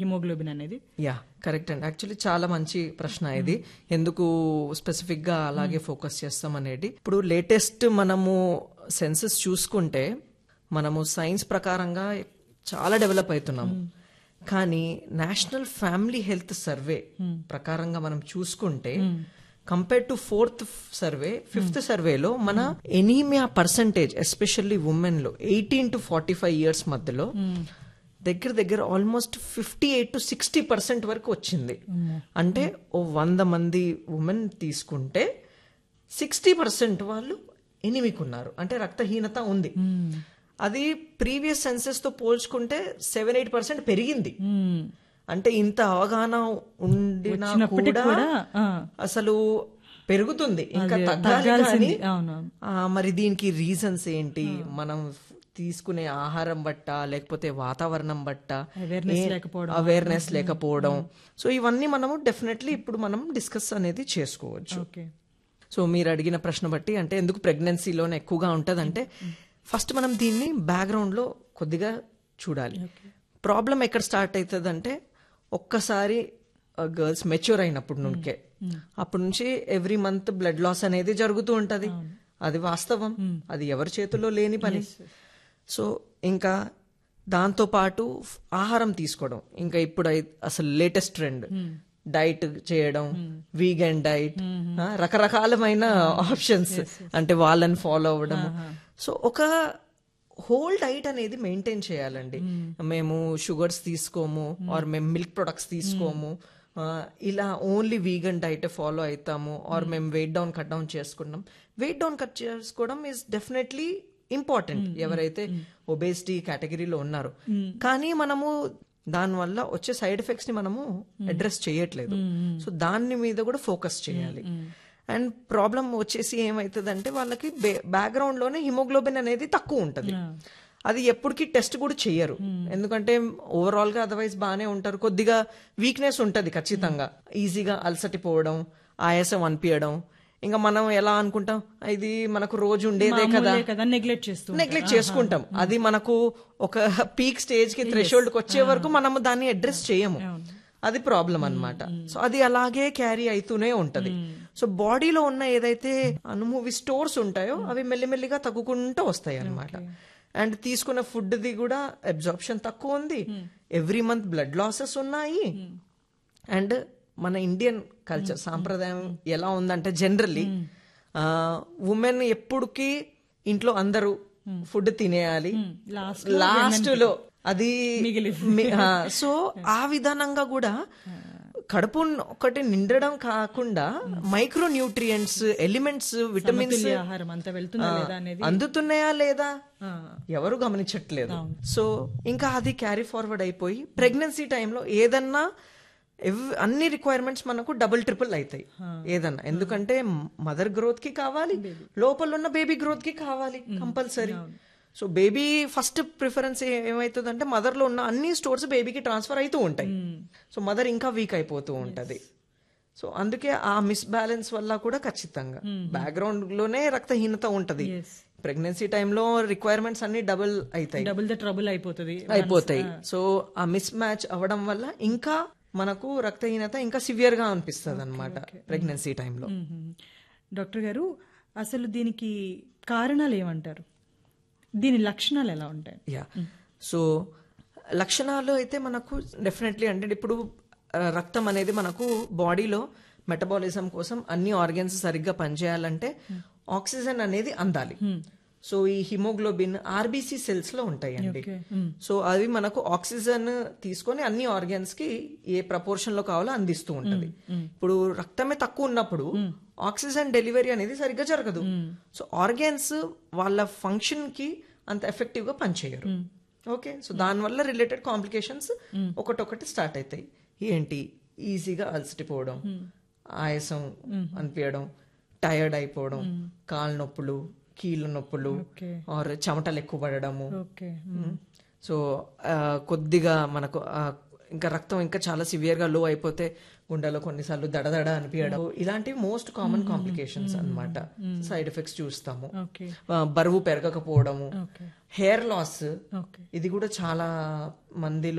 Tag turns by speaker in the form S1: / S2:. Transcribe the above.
S1: Haemoglobin అనేది
S2: yeah correct అండి actually చాలా మంచి ప్రశ్న ఇది ఎందుకు స్పెసిఫిక్ గా అలాగే ఫోకస్ చేస్తాం అనేది ఇప్పుడు లేటెస్ట్ మనము సెన్సెస్ చూసుకుంటే మనము సైన్స్ ప్రకారంగా చాలా డెవలప్ అవుతున్నాము కానీ నేషనల్ ఫ్యామిలీ హెల్త్ సర్వే ప్రకారంగా మనం చూసుకుంటే compare to fourth survey fifth సర్వేలో మన ఎనీమియా పర్సంటేజ్ ఎస్పెషల్లీ ఉమెన్ లో eighteen to forty five years మధ్యలో దగ్గర దగ్గర almost fifty eight to sixty percent వరకు వచ్చింది అంటే ఓ వంద మంది ఉమెన్ తీసుకుంటే సిక్స్టీ పర్సెంట్ వాళ్ళు ఎనిమిక్ ఉన్నారు అంటే రక్తహీనత ఉంది అది ప్రీవియస్ సెన్సెస్ తో పోల్చుకుంటే సెవెన్ ఎయిట్ పర్సెంట్ పెరిగింది అంటే ఇంత అవగాహన ఉండినా
S1: వచ్చినప్పటికీ
S2: కూడా
S1: కూడా, ఆ.
S2: అసలు పెరుగుతుంది ఇంకా
S1: అదే,
S2: తగ్గాలి
S1: తగ్గాల్సింది.
S2: కానీ
S1: అవునవును.
S2: ఆ, మరి దీనికి రీజన్స్ ఏంటి మనం తీసుకునే ఆహారం బట్ట లేకపోతే వాతావరణం బట్ట
S1: Awareness లేకపోవడం.
S2: అవేర్నెస్ లేకపోవడం సో ఇవన్నీ మనము డెఫినెట్లీ ఇప్పుడు మనం డిస్కస్ అనేది చేసుకోవచ్చు
S1: ఓకే
S2: సో మీరు అడిగిన ప్రశ్న బట్టి అంటే ఎందుకు ప్రెగ్నెన్సీలోనే ఎక్కువగా ఉంటదంటే ఫస్ట్ మనం దీన్ని బ్యాక్గ్రౌండ్ లో కొద్దిగా చూడాలి ప్రాబ్లం ఎక్కడ స్టార్ట్ అవుతుంది అంటే ఒక్కసారి గర్ల్స్ మెచ్యూర్ అయినప్పుడు నుంకే అప్పటి నుంచి ఎవ్రీ మంత్ బ్లడ్ లాస్ అనేది జరుగుతూ ఉంటది అది వాస్తవం అది ఎవరి చేతుల్లో లేని పని సో ఇంకా దాంతో పాటు ఆహారం తీసుకోవడం ఇంకా ఇప్పుడు అయి- అసలు లేటెస్ట్ ట్రెండ్ డైట్ చేయడం వీగన్ డైట్ రకరకాలమైన ఆప్షన్స్ అంటే వాళ్ళని ఫాలో అవ్వడం సో ఒక హోల్ డైట్ అనేది మెయింటైన్ చేయాలండి మేము షుగర్స్ తీసుకోము ఆర్ మేము మిల్క్ ప్రొడక్ట్స్ తీసుకోము ఆ, ఇలా ఓన్లీ వీగన్ డైట్ ఫాలో అవుతాము ఆర్ మేము వెయిట్ డౌన్ కట్ డౌన్ చేసుకున్నాం వెయిట్ డౌన్ కట్ చేసుకోవడం ఈస్ డెఫినెట్లీ ఇంపార్టెంట్ ఎవరైతే ఒబేసిటీ కేటగిరీలో ఉన్నారో కానీ మనము దానివల్ల వచ్చే సైడ్ ఎఫెక్ట్స్ ని మనము అడ్రస్ చేయట్లేదు సో దాని మీద కూడా ఫోకస్ చేయాలి అండ్ ప్రాబ్లం వచ్చేసి ఏమైతుందంటే వాళ్ళకి బ్యాక్గ్రౌండ్ లోనే హిమోగ్లోబిన్ అనేది తక్కువ ఉంటది అది ఎప్పటికీ టెస్ట్ కూడా చెయ్యరు ఎందుకంటే ఓవరాల్ గా అదర్వైజ్ బాగానే ఉంటారు కొద్దిగా వీక్నెస్ ఉంటది ఖచ్చితంగా ఈజీగా అలసటిపోవడం ఆయాసం అనిపించడం ఇంకా మనం ఎలా అనుకుంటాం ఇది మనకు రోజు ఉండేదే కదా
S1: మామూలే కదా నెగ్లెక్ట్ చేస్తూ
S2: నెగ్లెక్ట్ చేసుకుంటాం అది మనకు ఒక పీక్ స్టేజ్ కి థ్రెషోల్డ్ కి వచ్చే వరకు మనము దాన్ని అడ్రస్ చేయము అది ప్రాబ్లం అన్నమాట సో అది అలాగే క్యారీ అవుతూనే ఉంటది సో బాడీలో ఉన్న ఏదైతే అనుమూవి స్టోర్స్ ఉంటాయో అవి మెల్లిమెల్లిగా తగ్గుకుంటూ వస్తాయి అన్నమాట అండ్ తీసుకున్న ఫుడ్ ది కూడా అబ్జార్ప్షన్ తక్కువ ఉంది ఎవ్రీ మంత్ బ్లడ్ లాసెస్ ఉన్నాయి అండ్ మన ఇండియన్ కల్చర్ సాంప్రదాయం ఎలా ఉందంటే జనరల్లీ ఉమెన్ ఎప్పుడుకి ఇంట్లో అందరూ ఫుడ్ తినేయాలి
S1: Last
S2: లాస్ట్ లో అది మీ- ఆ, సో ఆ విధానంగా కూడా కడుపు ఒకటి నిండడం కాకుండా మైక్రో న్యూట్రియంట్స్ ఎలిమెంట్స్ విటమిన్స్
S1: సమతుల్య ఆహారం అంతా వెళ్తుందా లేదా అనేది
S2: అందుతున్నాయా లేదా
S1: ఆ,
S2: ఎవరు గమనించట్లేదు సో ఇంకా అది క్యారీ ఫార్వర్డ్ అయిపోయి ప్రెగ్నెన్సీ టైంలో ఏదన్నా ఎవ్- అన్ని రిక్వైర్మెంట్స్ మనకు డబుల్ ట్రిపుల్ అవుతాయి ఏదన్నా ఎందుకంటే మదర్ గ్రోత్ కి కావాలి లోపల ఉన్న బేబీ గ్రోత్ కి కావాలి compulsory so baby first preference ఏమవుతుంది అంటే మదర్ లో ఉన్న అన్ని స్టోర్స్ బేబీకి ట్రాన్స్ఫర్ అవుతూ ఉంటాయి సో మదర్ ఇంకా వీక్ అయిపోతూ ఉంటది సో అందుకే ఆ మిస్ బ్యాలెన్స్ వల్ల కూడా ఖచ్చితంగా బ్యాక్గ్రౌండ్ లోనే రక్తహీనత ఉంటది
S1: Yes.
S2: ప్రెగ్నెన్సీ టైంలో రిక్వైర్మెంట్స్ అన్ని డబుల్ అవుతాయి
S1: డబుల్ ద ట్రబుల్ అయిపోతుంది
S2: అయిపోతాయి సో ఆ మిస్ మ్యాచ్ అవ్వడం వల్ల ఇంకా మనకు రక్తహీనత ఇంకా సివియర్ గా అనిపిస్తుంది అనమాట ప్రెగ్నెన్సీ టైంలో
S1: మ్మ్. డాక్టర్ గారు అసలు దీనికి కారణాలు ఏమంటారు దీని లక్షణాలు ఎలా ఉంటాయి
S2: యా సో లక్షణాలు అయితే మనకు డెఫినెట్లీ అంటే ఇప్పుడు ఆ, రక్తం అనేది మనకు బాడీలో మెటబాలిజం కోసం అన్ని ఆర్గన్స్ సరిగ్గా పనిచేయాలంటే ఆక్సిజన్ అనేది అందాలి సో ఈ హిమోగ్లోబిన్ ఆర్బీసీ సెల్స్ లో ఉంటాయండి సో అవి మనకు ఆక్సిజన్ తీసుకొని అన్ని ఆర్గన్స్ కి ఏ ప్రపోర్షన్ లో కావాలో అందిస్తూ ఉంటది ఇప్పుడు రక్తమే తక్కువ ఉన్నప్పుడు ఆక్సిజన్ డెలివరీ అనేది సరిగ్గా జరగదు సో ఆర్గాన్స్ వాళ్ళ ఫంక్షన్ కి అంత ఎఫెక్టివ్ గా పనిచేయరు ఓకే సో దానివల్ల రిలేటెడ్ కాంప్లికేషన్స్ ఒకటొకటి స్టార్ట్ అవుతాయి ఏంటి ఈజీగా అలసిపోవడం ఆయాసం అనిపించడం టైర్డ్ అయిపోవడం కాళ్ళ నొప్పులు కీళ్ళ నొప్పులు
S1: ఓకే
S2: ఆర్ చెమటలు ఎక్కువ పడడము
S1: ఓకే
S2: సో ఆ, కొద్దిగా మనకు ఆ, ఇంకా రక్తం ఇంకా చాలా సివియర్ గా లో అయిపోతే గుండెలో కొన్నిసార్లు దడదడ అనిపించడం ఇలాంటివి మోస్ట్ కామన్ కాంప్లికేషన్స్ అన్నమాట సైడ్ ఎఫెక్ట్స్ చూస్తాము
S1: ఓకే
S2: ఆ, బరువు పెరగకపోవడము
S1: ఓకే
S2: హెయిర్ లాస్
S1: ఓకే
S2: ఇది కూడా చాలా మందిలో